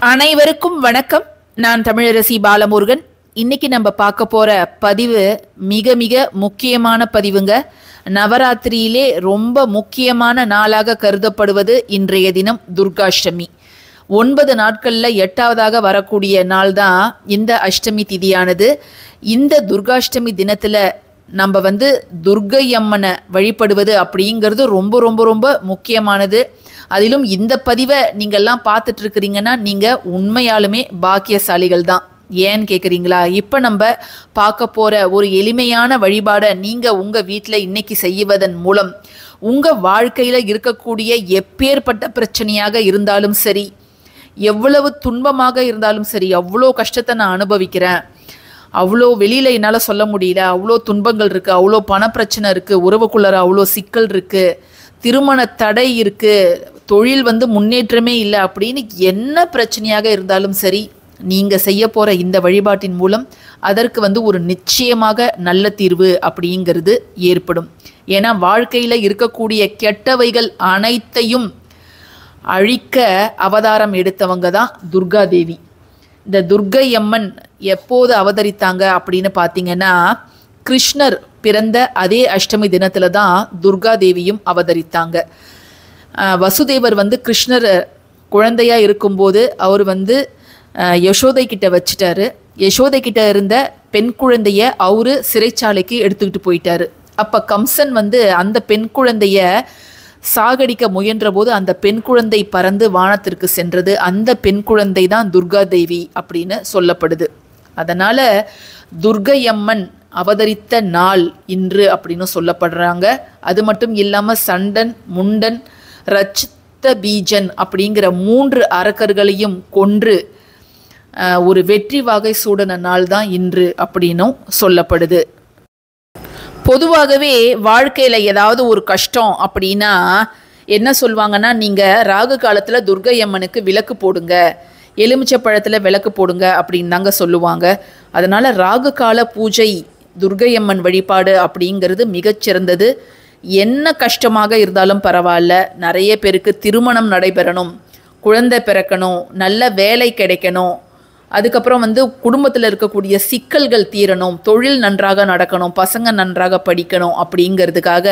அனைவருக்கும் வணக்கம் நான் தமிழரசி பாலமுருகன் இன்னைக்கு நம்ம பார்க்க போற பதிவு மிக மிக முக்கியமான பதிவுங்க நவராத்திரியிலே ரொம்ப முக்கியமான நாளாக கருதப்படுவது இன்றைய தினம் துர்காஷ்டமி ஒன்பது நாட்கள்ல எட்டாவதாக வரக்கூடிய நாள் தான் இந்த அஷ்டமி திதியானது இந்த துர்காஷ்டமி தினத்துல நம்ம வந்து துர்கை அம்மனை வழிபடுவது அப்படிங்கிறது ரொம்ப ரொம்ப ரொம்ப முக்கியமானது அதிலும் இந்த பதிவை நீங்கள்லாம் பார்த்துட்டு இருக்கிறீங்கன்னா நீங்கள் உண்மையாலுமே பாக்கியசாலிகள் தான் ஏன்னு கேட்குறீங்களா இப்போ நம்ம பார்க்க போகிற ஒரு எளிமையான வழிபாடை நீங்கள் உங்கள் வீட்டில் இன்னைக்கு செய்வதன் மூலம் உங்கள் வாழ்க்கையில் இருக்கக்கூடிய எப்பேற்பட்ட பிரச்சனையாக இருந்தாலும் சரி எவ்வளவு துன்பமாக இருந்தாலும் சரி அவ்வளோ கஷ்டத்தை நான் அனுபவிக்கிறேன் அவ்வளோ வெளியில் என்னால் சொல்ல முடியல அவ்வளோ துன்பங்கள் இருக்குது அவ்வளோ பணப்பிரச்சனை இருக்குது உறவுக்குள்ளற அவ்வளோ சிக்கல் இருக்குது திருமண தடை இருக்குது தொழில் வந்து முன்னேற்றமே இல்லை அப்படின்னு என்ன பிரச்சனையாக இருந்தாலும் சரி நீங்கள் செய்ய போகிற இந்த வழிபாட்டின் மூலம் அதற்கு வந்து ஒரு நிச்சயமாக நல்ல தீர்வு அப்படிங்கிறது ஏற்படும் ஏன்னா வாழ்க்கையில் இருக்கக்கூடிய கெட்டவைகள் அனைத்தையும் அழிக்க அவதாரம் எடுத்தவங்க தான் துர்காதேவி இந்த துர்கை அம்மன் எப்போது அவதரித்தாங்க அப்படின்னு பார்த்தீங்கன்னா கிருஷ்ணர் பிறந்த அதே அஷ்டமி தினத்துல தான் துர்காதேவியும் அவதரித்தாங்க ஆஹ் வசுதேவர் வந்து கிருஷ்ணர் குழந்தையா இருக்கும்போது அவர் வந்து ஆஹ் யசோதை கிட்ட வச்சுட்டாரு யசோதை கிட்ட இருந்த பெண் குழந்தைய அவரு சிறைச்சாலைக்கு எடுத்துக்கிட்டு போயிட்டாரு அப்ப கம்சன் வந்து அந்த பெண் குழந்தைய சாகடிக்க முயன்றபோது அந்த பெண் குழந்தை பறந்து வானத்திற்கு சென்றது அந்த பெண் குழந்தை தான் துர்கா தேவி அப்படின்னு சொல்லப்படுது அதனால துர்கை அம்மன் அவதரித்த நாள் இன்று அப்படின்னு சொல்லப்படுறாங்க அது மட்டும் இல்லாம சண்டன் முண்டன் ரச்சித்த பீஜன் அப்படிங்கிற மூன்று அரக்கர்களையும் கொன்று அஹ், ஒரு வெற்றி வாகை சூடன நாள் தான் இன்று அப்படின்னும் சொல்லப்படுது பொதுவாகவே வாழ்க்கையில் ஏதாவது ஒரு கஷ்டம் அப்படின்னா என்ன சொல்லுவாங்கன்னா நீங்கள் ராகு காலத்தில் துர்கை அம்மனுக்கு விளக்கு போடுங்க எலுமிச்சை பழத்தில் விளக்கு போடுங்க அப்படின்னு தாங்க சொல்லுவாங்க அதனால் ராகு கால பூஜை துர்கை அம்மன் வழிபாடு அப்படிங்கிறது மிகச்சிறந்தது என்ன கஷ்டமாக இருந்தாலும் பரவாயில்ல நிறைய பேருக்கு திருமணம் நடைபெறணும் குழந்தை பிறக்கணும் நல்ல வேலை கிடைக்கணும் அதுக்கப்புறம் வந்து குடும்பத்தில் இருக்கக்கூடிய சிக்கல்கள் தீரணும் தொழில் நன்றாக நடக்கணும் பசங்க நன்றாக படிக்கணும் அப்படிங்கிறதுக்காக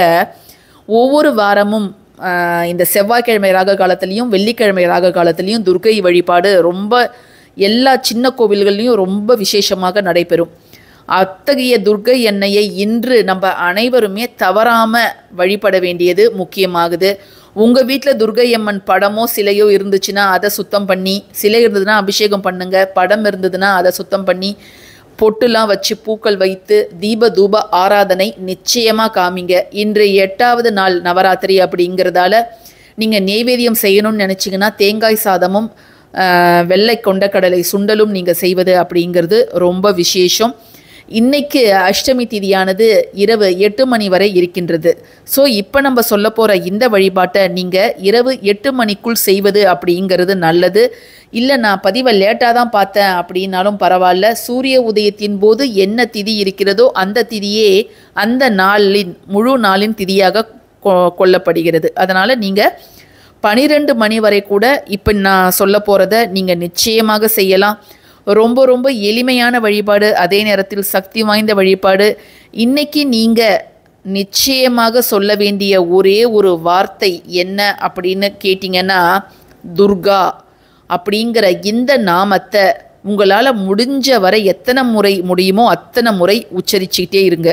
ஒவ்வொரு வாரமும் ஆஹ், இந்த செவ்வாய்க்கிழமை ராக காலத்துலேயும் வெள்ளிக்கிழமை ராக காலத்துலேயும் துர்க்கை வழிபாடு ரொம்ப எல்லா சின்ன கோவில்கள்லையும் ரொம்ப விசேஷமாக நடைபெறும் அத்தகைய துர்க்கை எண்ணெயை இன்று நம்ம அனைவருமே தவறாம வழிபட வேண்டியது முக்கியமாகுது உங்க வீட்டில் துர்க்கை அம்மன் படமோ சிலையோ இருந்துச்சுன்னா அதை சுத்தம் பண்ணி சிலை இருந்ததுன்னா அபிஷேகம் பண்ணுங்க படம் இருந்ததுன்னா அதை சுத்தம் பண்ணி பொட்டுலாம் வச்சு பூக்கள் வைத்து தீப தூப ஆராதனை நிச்சயமா காமிங்க இன்று எட்டாவது நாள் நவராத்திரி அப்படிங்கிறதால நீங்க நெய்வேத்தியம் செய்யணும்னு நினைச்சீங்கன்னா தேங்காய் சாதமும் ஆஹ், வெள்ளை கொண்டக்கடலை சுண்டலும் நீங்க செய்வது அப்படிங்கிறது ரொம்ப விசேஷம் இன்னைக்கு அஷ்டமி திதியானது இரவு எட்டு மணி வரை இருக்கின்றது ஸோ இப்போ நம்ம சொல்ல போகிற இந்த வழிபாட்டை நீங்கள் இரவு எட்டு மணிக்குள் செய்வது அப்படிங்கிறது நல்லது இல்லை நான் பதிவை லேட்டாக தான் பார்த்தேன் அப்படின்னாலும் பரவாயில்ல சூரிய உதயத்தின் போது என்ன திதி இருக்கிறதோ அந்த திதியே அந்த நாளின் முழு நாளின் திதியாக கொ- கொள்ளப்படுகிறது அதனால் நீங்கள் பனிரெண்டு மணி வரை கூட இப்போ நான் சொல்ல போகிறத நீங்கள் நிச்சயமாக செய்யலாம் ரொம்ப ரொம்ப எளிமையான வழிபாடு அதே நேரத்தில் சக்தி வாய்ந்த வழிபாடு இன்னைக்கு நீங்கள் நிச்சயமாக சொல்ல வேண்டிய ஒரே ஒரு வார்த்தை என்ன அப்படின்னு கேட்டிங்கன்னா துர்கா அப்படிங்கிற இந்த நாமத்தை உங்களால் முடிஞ்ச வரை எத்தனை முறை முடியுமோ அத்தனை முறை உச்சரிச்சுக்கிட்டே இருங்க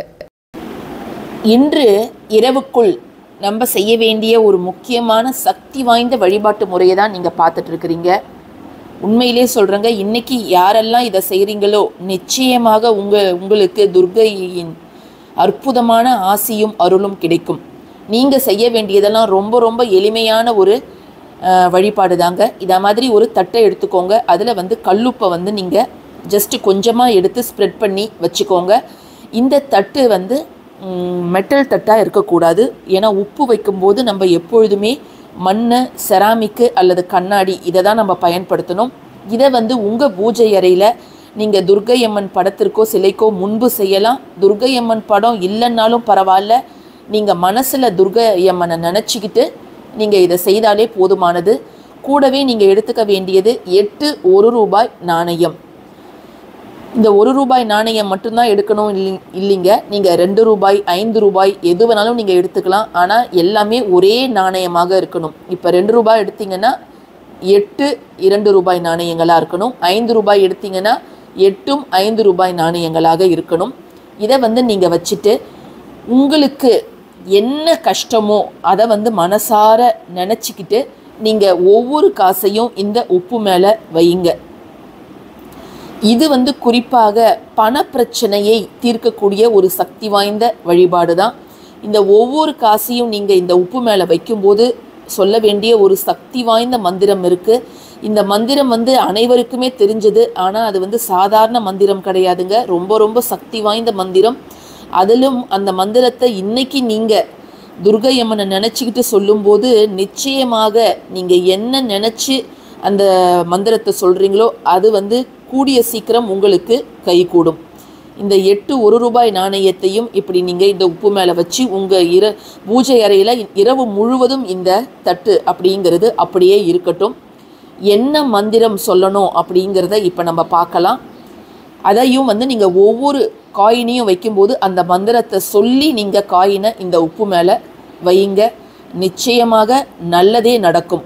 இன்று இரவுக்குள் நம்ம செய்ய வேண்டிய ஒரு முக்கியமான சக்தி வாய்ந்த வழிபாட்டு முறையை தான் நீங்கள் பார்த்துட்டு இருக்கிறீங்க உண்மையிலே சொல்கிறேங்க இன்னைக்கு யாரெல்லாம் இதை செய்கிறீங்களோ நிச்சயமாக உங்கள் உங்களுக்கு துர்கையின் அற்புதமான ஆசியும் அருளும் கிடைக்கும் நீங்கள் செய்ய வேண்டியதெல்லாம் ரொம்ப ரொம்ப எளிமையான ஒரு அஹ், வழிபாடு தாங்க இதை மாதிரி ஒரு தட்டை எடுத்துக்கோங்க அதில் வந்து கல்லுப்பை வந்து நீங்கள் ஜஸ்ட்டு கொஞ்சமாக எடுத்து ஸ்ப்ரெட் பண்ணி வச்சுக்கோங்க இந்த தட்டு வந்து மெட்டல் தட்டாக இருக்கக்கூடாது ஏன்னா உப்பு வைக்கும்போது நம்ம எப்பொழுதுமே மண் செராமிக்கு அல்லது கண்ணாடி இதை தான் நம்ம பயன்படுத்தணும் இதை வந்து உங்கள் பூஜை அறையில் நீங்கள் துர்கை அம்மன் படத்திற்கோ சிலைக்கோ முன்பு செய்யலாம் துர்கை அம்மன் படம் இல்லைன்னாலும் பரவாயில்ல நீங்கள் மனசில் துர்கை அம்மனை நினச்சிக்கிட்டு நீங்கள் இதை செய்தாலே போதுமானது கூடவே நீங்கள் எடுத்துக்க வேண்டியது எட்டு ஒரு ரூபாய் நாணயம் இந்த ஒரு ரூபாய் நாணயம் மட்டும்தான் எடுக்கணும் இல்லை இல்லைங்க நீங்கள் ரெண்டு ரூபாய் ஐந்து ரூபாய் எது வேணாலும் நீங்கள் எடுத்துக்கலாம் ஆனால் எல்லாமே ஒரே நாணயமாக இருக்கணும் இப்போ ரெண்டு ரூபாய் எடுத்தீங்கன்னா எட்டு இரண்டு ரூபாய் நாணயங்களாக இருக்கணும் ஐந்து ரூபாய் எடுத்தீங்கன்னா எட்டும் ஐந்து ரூபாய் நாணயங்களாக இருக்கணும் இதை வந்து நீங்கள் வச்சுட்டு உங்களுக்கு என்ன கஷ்டமோ அதை வந்து மனசார நினச்சிக்கிட்டு நீங்கள் ஒவ்வொரு காசையும் இந்த உப்பு மேலே வையுங்க இது வந்து குறிப்பாக பணப்பிரச்சனையை தீர்க்கக்கூடிய ஒரு சக்தி வாய்ந்த வழிபாடு தான் இந்த ஒவ்வொரு காசையும் நீங்கள் இந்த உப்பு மேலே வைக்கும்போது சொல்ல வேண்டிய ஒரு சக்தி வாய்ந்த மந்திரம் இருக்குது இந்த மந்திரம் வந்து அனைவருக்குமே தெரிஞ்சது ஆனால் அது வந்து சாதாரண மந்திரம் கிடையாதுங்க ரொம்ப ரொம்ப சக்தி வாய்ந்த மந்திரம் அதிலும் அந்த மந்திரத்தை இன்னைக்கு நீங்கள் துர்கையம்மனை நினச்சிக்கிட்டு சொல்லும்போது நிச்சயமாக நீங்கள் என்ன நினச்சி அந்த மந்திரத்தை சொல்கிறீங்களோ அது வந்து கூடிய சீக்கிரம் உங்களுக்கு கைகூடும் இந்த எட்டு ஒரு ரூபாய் நாணயத்தையும் இப்படி நீங்கள் இந்த உப்பு மேலே வச்சு உங்கள் இர பூஜை அறையில் இரவு முழுவதும் இந்த தட்டு அப்படிங்கிறது அப்படியே இருக்கட்டும் என்ன மந்திரம் சொல்லணும் அப்படிங்கிறத இப்போ நம்ம பார்க்கலாம் அதையும் வந்து நீங்கள் ஒவ்வொரு காயினையும் வைக்கும்போது அந்த மந்திரத்தை சொல்லி நீங்கள் காயினை இந்த உப்பு மேலே வையுங்க நிச்சயமாக நல்லதே நடக்கும்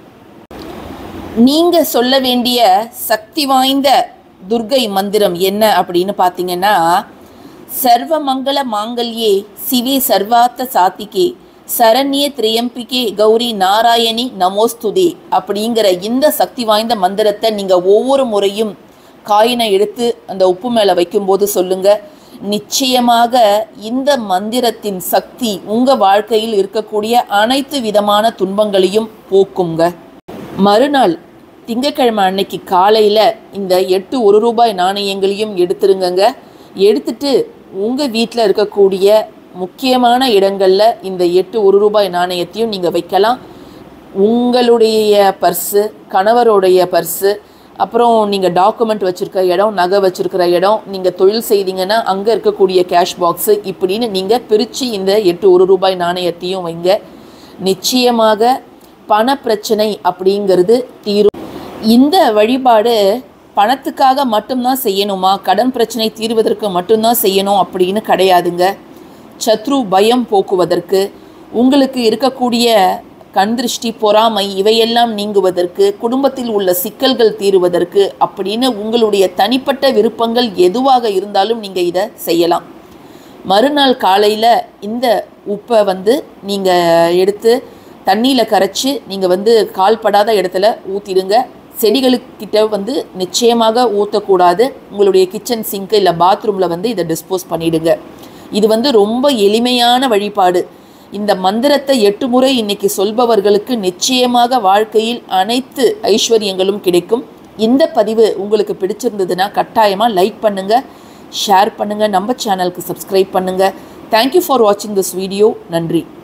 நீங்கள் சொல்ல வேண்டிய சக்தி வாய்ந்த துர்கை மந்திரம் என்ன அப்படின்னு பார்த்தீங்கன்னா சர்வ மங்கள மாங்கல்யே சிவே சர்வார்த்த சாத்திகே சரண்யே திரியம்பிகே கௌரி நாராயணி நமோஸ்துதே அப்படிங்கிற இந்த சக்தி வாய்ந்த மந்திரத்தை நீங்கள் ஒவ்வொரு முறையும் காயினை எடுத்து அந்த உப்பு மேலே வைக்கும்போது சொல்லுங்க நிச்சயமாக இந்த மந்திரத்தின் சக்தி உங்கள் வாழ்க்கையில் இருக்கக்கூடிய அனைத்து விதமான துன்பங்களையும் போக்குங்க மறுநாள் திங்கக்கிழமை அன்னைக்கு காலையில் இந்த எட்டு ஒரு ரூபாய் நாணயங்களையும் எடுத்துருங்கங்க எடுத்துட்டு உங்கள் வீட்டில் இருக்கக்கூடிய முக்கியமான இடங்களில் இந்த எட்டு ஒரு ரூபாய் நாணயத்தையும் நீங்கள் வைக்கலாம் உங்களுடைய பர்ஸு கணவருடைய பர்ஸு அப்புறம் நீங்கள் டாக்குமெண்ட் வச்சுருக்க இடம் நகை வச்சுருக்கிற இடம் நீங்கள் தொழில் செய்தீங்கன்னா அங்கே இருக்கக்கூடிய கேஷ் பாக்ஸு இப்படின்னு நீங்கள் பிரித்து இந்த எட்டு ஒரு ரூபாய் நாணயத்தையும் வைங்க நிச்சயமாக பணப்பிரச்சனை அப்படிங்கிறது தீரும் இந்த வழிபாடு பணத்துக்காக மட்டும்தான் செய்யணுமா கடன் பிரச்சனை தீர்வதற்கு மட்டும்தான் செய்யணும் அப்படின்னு கிடையாதுங்க சத்ரு பயம் போக்குவதற்கு உங்களுக்கு இருக்கக்கூடிய கண் திருஷ்டி பொறாமை இவையெல்லாம் நீங்குவதற்கு குடும்பத்தில் உள்ள சிக்கல்கள் தீருவதற்கு அப்படின்னு உங்களுடைய தனிப்பட்ட விருப்பங்கள் எதுவாக இருந்தாலும் நீங்கள் இதை செய்யலாம் மறுநாள் காலையில் இந்த உப்பை வந்து நீங்கள் எடுத்து தண்ணியில் கரைச்சி நீங்கள் வந்து கால்படாத இடத்துல ஊற்றிடுங்க செடிகளுக்கிட்ட வந்து நிச்சயமாக ஊற்றக்கூடாது உங்களுடைய கிச்சன் சிங்க்கு இல்லை பாத்ரூமில் வந்து இதை டிஸ்போஸ் பண்ணிடுங்க இது வந்து ரொம்ப எளிமையான வழிபாடு இந்த மந்திரத்தை எட்டு முறை இன்னைக்கு சொல்பவர்களுக்கு நிச்சயமாக வாழ்க்கையில் அனைத்து ஐஸ்வர்யங்களும் கிடைக்கும் இந்த பதிவு உங்களுக்கு பிடிச்சிருந்ததுன்னா கட்டாயமாக லைக் பண்ணுங்கள் ஷேர் பண்ணுங்கள் நம்ம சேனலுக்கு சப்ஸ்கிரைப் பண்ணுங்கள் தேங்க்யூ ஃபார் வாட்சிங் திஸ் வீடியோ நன்றி